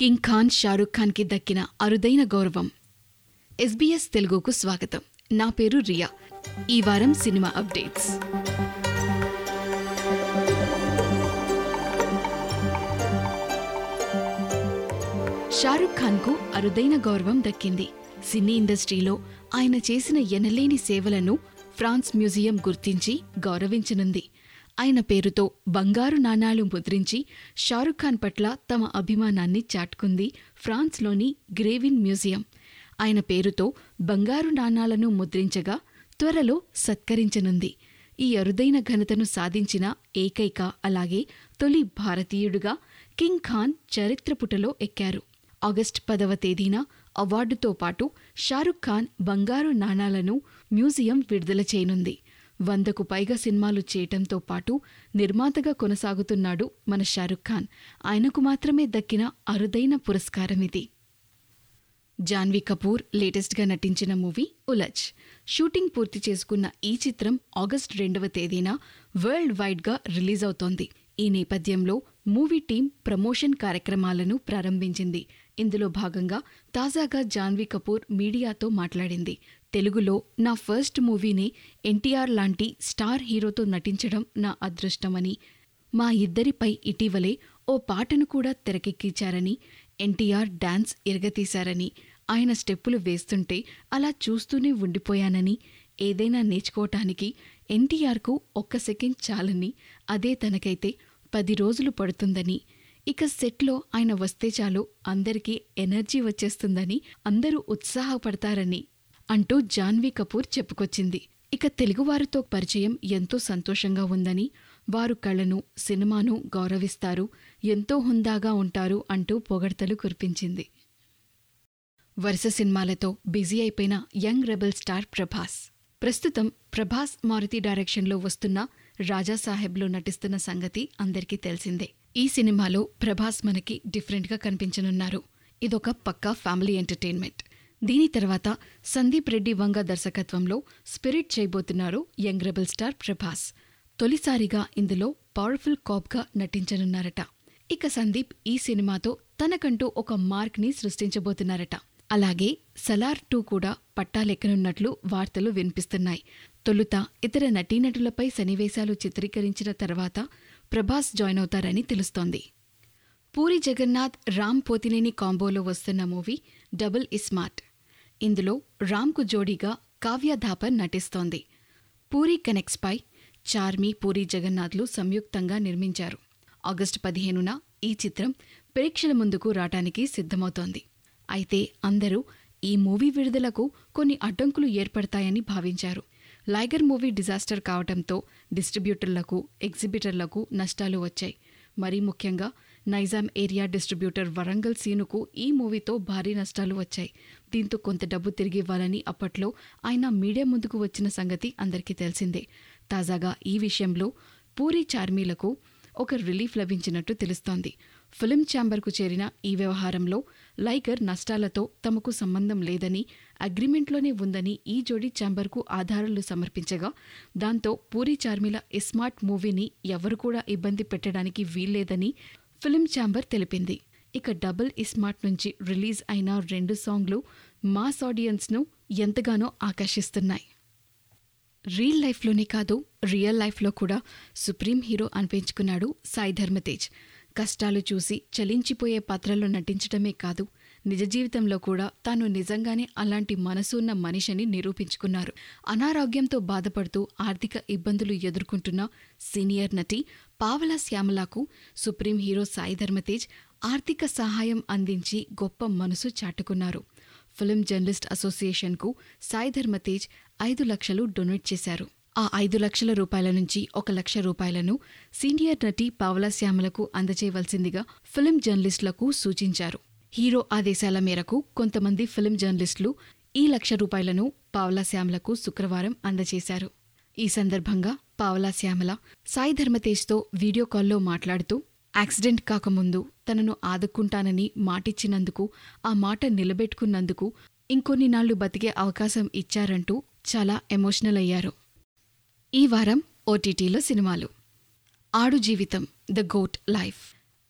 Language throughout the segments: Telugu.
కింగ్ ఖాన్ షారుఖ్ ఖాన్కి దక్కిన అరుదైన గౌరవం ఎస్బీఎస్ తెలుగుకు స్వాగతం నా పేరు రియా ఈ వారం సినిమా అప్డేట్స్ షారుఖ్ ఖాన్కు అరుదైన గౌరవం దక్కింది సినీ ఇండస్ట్రీలో ఆయన చేసిన ఎనలేని సేవలను ఫ్రాన్స్ మ్యూజియం గుర్తించి గౌరవించనుంది ఆయన పేరుతో బంగారు నాణాలు ముద్రించి షారుఖ్ ఖాన్ పట్ల తమ అభిమానాన్ని చాటుకుంది ఫ్రాన్స్లోని గ్రేవిన్ మ్యూజియం ఆయన పేరుతో బంగారు నాణాలను ముద్రించగా త్వరలో సత్కరించనుంది ఈ అరుదైన ఘనతను సాధించిన ఏకైక అలాగే తొలి భారతీయుడుగా కింగ్ ఖాన్ చరిత్రపుటలో ఎక్కారు ఆగస్టు పదవ తేదీన అవార్డుతో పాటు షారుఖ్ ఖాన్ బంగారు నాణాలను మ్యూజియం విడుదల చేయనుంది వందకు పైగా సినిమాలు చేయటంతో పాటు నిర్మాతగా కొనసాగుతున్నాడు మన షారుఖ్ ఖాన్ ఆయనకు మాత్రమే దక్కిన అరుదైన పురస్కారం ఇది జాన్వీ కపూర్ లేటెస్ట్గా నటించిన మూవీ ఉలజ్ షూటింగ్ పూర్తి చేసుకున్న ఈ చిత్రం ఆగస్టు రెండవ తేదీన వరల్డ్ వైడ్గా రిలీజ్ అవుతోంది ఈ నేపథ్యంలో మూవీ టీం ప్రమోషన్ కార్యక్రమాలను ప్రారంభించింది ఇందులో భాగంగా తాజాగా జాన్వీ కపూర్ మీడియాతో మాట్లాడింది తెలుగులో నా ఫస్ట్ మూవీనే ఎన్టీఆర్ లాంటి స్టార్ హీరోతో నటించడం నా అదృష్టమని మా ఇద్దరిపై ఇటీవలే ఓ పాటను కూడా తెరకెక్కించారని ఎన్టీఆర్ డాన్స్ ఇరగతీశారని ఆయన స్టెప్పులు వేస్తుంటే అలా చూస్తూనే ఉండిపోయానని ఏదైనా నేర్చుకోవటానికి ఎన్టీఆర్కు ఒక్క సెకండ్ చాలని అదే తనకైతే పది రోజులు పడుతుందని ఇక సెట్లో ఆయన వస్తే చాలు అందరికీ ఎనర్జీ వచ్చేస్తుందని అందరూ ఉత్సాహపడతారని అంటూ జాన్వీ కపూర్ చెప్పుకొచ్చింది ఇక తెలుగువారితో పరిచయం ఎంతో సంతోషంగా ఉందని వారు కళను సినిమాను గౌరవిస్తారు ఎంతో హుందాగా ఉంటారు అంటూ పొగడ్తలు కురిపించింది వరుస సినిమాలతో బిజీ అయిపోయిన యంగ్ రెబల్ స్టార్ ప్రభాస్ ప్రస్తుతం ప్రభాస్ మారుతి డైరెక్షన్లో వస్తున్న రాజా సాహెబ్లో నటిస్తున్న సంగతి అందరికీ తెలిసిందే ఈ సినిమాలో ప్రభాస్ మనకి డిఫరెంట్గా కనిపించనున్నారు ఇదొక పక్కా ఫ్యామిలీ ఎంటర్టైన్మెంట్ దీని తర్వాత సందీప్ రెడ్డి వంగ దర్శకత్వంలో స్పిరిట్ చేయబోతున్నారు యంగ్ రెబల్ స్టార్ ప్రభాస్ తొలిసారిగా ఇందులో పవర్ఫుల్ కాప్గా నటించనున్నారట ఇక సందీప్ ఈ సినిమాతో తనకంటూ ఒక మార్క్ని సృష్టించబోతున్నారట అలాగే సలార్ టూ కూడా పట్టాలెక్కనున్నట్లు వార్తలు వినిపిస్తున్నాయి తొలుత ఇతర నటీనటులపై సన్నివేశాలు చిత్రీకరించిన తర్వాత ప్రభాస్ జాయిన్ అవుతారని తెలుస్తోంది పూరి జగన్నాథ్ రామ్ పోతినేని కాంబోలో వస్తున్న మూవీ డబుల్ ఇస్మార్ట్ ఇందులో రామ్కు జోడీగా కావ్య ధాపర్ నటిస్తోంది పూరి కనెక్ట్స్పై చార్మి పూరి జగన్నాథ్లు సంయుక్తంగా నిర్మించారు ఆగస్టు పదిహేనున ఈ చిత్రం ప్రేక్షల ముందుకు రావటానికి సిద్ధమవుతోంది అయితే అందరూ ఈ మూవీ విడుదలకు కొన్ని అడ్డంకులు ఏర్పడతాయని భావించారు లైగర్ మూవీ డిజాస్టర్ కావటంతో డిస్ట్రిబ్యూటర్లకు ఎగ్జిబిటర్లకు నష్టాలు వచ్చాయి మరీ ముఖ్యంగా నైజాం ఏరియా డిస్ట్రిబ్యూటర్ వరంగల్ సీనుకు ఈ మూవీతో భారీ నష్టాలు వచ్చాయి దీంతో కొంత డబ్బు తిరిగి ఇవ్వాలని అప్పట్లో ఆయన మీడియా ముందుకు వచ్చిన సంగతి అందరికీ తెలిసిందే తాజాగా ఈ విషయంలో పూరి చార్మీలకు ఒక రిలీఫ్ లభించినట్టు తెలుస్తోంది ఫిలిం ఛాంబర్కు చేరిన ఈ వ్యవహారంలో లైగర్ నష్టాలతో తమకు సంబంధం లేదని అగ్రిమెంట్లోనే ఉందని ఈ జోడీ ఛాంబర్కు ఆధారాలు సమర్పించగా దాంతో పూరి చార్మిల ఇస్మార్ట్ మూవీని ఎవరు కూడా ఇబ్బంది పెట్టడానికి వీల్లేదని ఫిలిం ఛాంబర్ తెలిపింది ఇక డబుల్ ఇస్మార్ట్ నుంచి రిలీజ్ అయిన రెండు సాంగ్లు మాస్ ఆడియన్స్ను ఎంతగానో ఆకర్షిస్తున్నాయి రియల్ లైఫ్లోనే కాదు రియల్ లైఫ్లో కూడా సుప్రీం హీరో అనిపించుకున్నాడు సాయి ధర్మతేజ్ కష్టాలు చూసి చలించిపోయే పాత్రలో నటించడమే కాదు నిజ జీవితంలో కూడా తాను నిజంగానే అలాంటి మనసు ఉన్న మనిషిని నిరూపించుకున్నారు అనారోగ్యంతో బాధపడుతూ ఆర్థిక ఇబ్బందులు ఎదుర్కొంటున్న సీనియర్ నటి పావలా శ్యామలకు సుప్రీం హీరో సాయి ధర్మతేజ్ ఆర్థిక సహాయం అందించి గొప్ప మనసు చాటుకున్నారు ఫిలిం జర్నలిస్ట్ అసోసియేషన్కు సాయి ధర్మతేజ్ ఐదు లక్షలు డొనేట్ చేశారు ఆ ఐదు లక్షల రూపాయల నుంచి ఒక లక్ష రూపాయలను సీనియర్ నటి పావలా శ్యామలకు అందజేయవలసిందిగా ఫిలిం జర్నలిస్టులకు సూచించారు హీరో ఆదేశాల మేరకు కొంతమంది ఫిలిం జర్నలిస్టులు ఈ లక్ష రూపాయలను పావలా శ్యామలకు శుక్రవారం అందజేశారు ఈ సందర్భంగా పావలా శ్యామల సాయి ధర్మతేజ్తో వీడియో కాల్లో మాట్లాడుతూ యాక్సిడెంట్ కాకముందు తనను ఆదుకుంటానని మాటిచ్చినందుకు ఆ మాట నిలబెట్టుకున్నందుకు ఇంకొన్ని నాళ్లు బతికే అవకాశం ఇచ్చారంటూ చాలా ఎమోషనల్ అయ్యారు ఈ వారం ఓటీటీలో సినిమాలు ఆడు జీవితం the goat life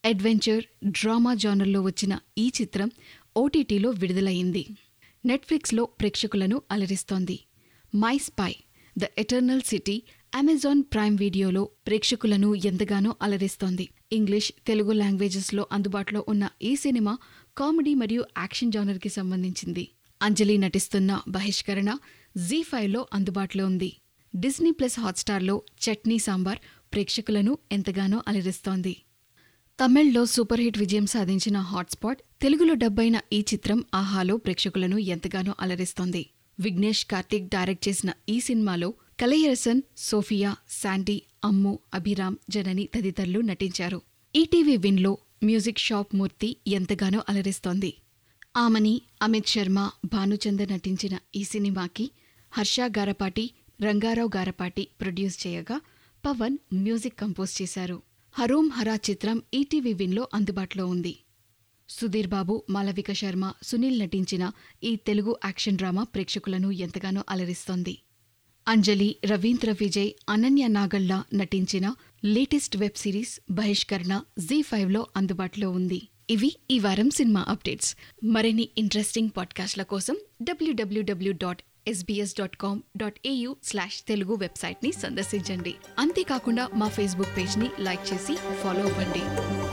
adventure drama జానర్లో వచ్చిన ఈ చిత్రం ఓటీటీలో విడుదలయ్యింది నెట్ఫ్లిక్స్లో ప్రేక్షకులను అలరిస్తోంది my spy the eternal city Amazon prime వీడియోలో ప్రేక్షకులను ఎంతగానో అలరిస్తోంది ఇంగ్లీష్ తెలుగు లాంగ్వేజెస్లో అందుబాటులో ఉన్న ఈ సినిమా కామెడీ మరియు యాక్షన్ జానర్కి సంబంధించింది అంజలి నటిస్తున్న బహిష్కరణ జీ ఫైవ్లో అందుబాటులో ఉంది డిస్నీ ప్లస్ హాట్స్టార్లో చట్నీ సాంబార్ ప్రేక్షకులను ఎంతగానో అలరిస్తోంది తమిళ్లో సూపర్ హిట్ విజయం సాధించిన హాట్స్పాట్ తెలుగులో డబ్బైన ఈ చిత్రం ఆహాలో ప్రేక్షకులను ఎంతగానో అలరిస్తోంది విఘ్నేష్ కార్తీక్ డైరెక్ట్ చేసిన ఈ సినిమాలో కలయరసన్ సోఫియా శాండీ అమ్ము అభిరామ్ జనని తదితరులు నటించారు ఈటీవీ విన్లో మ్యూజిక్ షాప్ మూర్తి ఎంతగానో అలరిస్తోంది ఆమని అమిత్ శర్మ భానుచందర్ నటించిన ఈ సినిమాకి హర్ష గారపాటి రంగారావు గారపాటి ప్రొడ్యూస్ చేయగా పవన్ మ్యూజిక్ కంపోజ్ చేశారు హరోం హరా చిత్రం ఈటీవీ విన్లో అందుబాటులో ఉంది సుధీర్ బాబు మాలవిక శర్మ సునీల్ నటించిన ఈ తెలుగు యాక్షన్ డ్రామా ప్రేక్షకులను ఎంతగానో అలరిస్తోంది అంజలి రవీంద్ర విజయ్ అనన్య నాగళ్ళ నటించిన latest web series Bahishkarana Zee ఫైవ్లో అందుబాటులో ఉంది ఇవి ఈ వారం సినిమా అప్డేట్స్ మరిన్ని ఇంట్రెస్టింగ్ పాడ్కాస్ట్ల కోసం W W W dot SBS dot com dot A U slash Telugu వెబ్సైట్ని సందర్శించండి అంతేకాకుండా మా ఫేస్బుక్ పేజ్ని లైక్ చేసి ఫాలో అవ్వండి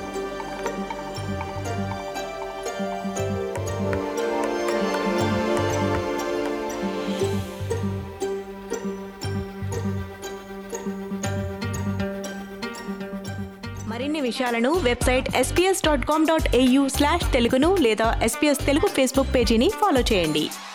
మరిన్ని విషయాలను website SPS dot com dot A U slash తెలుగును లేదా ఎస్పీఎస్ తెలుగు ఫేస్బుక్ పేజీని ఫాలో చేయండి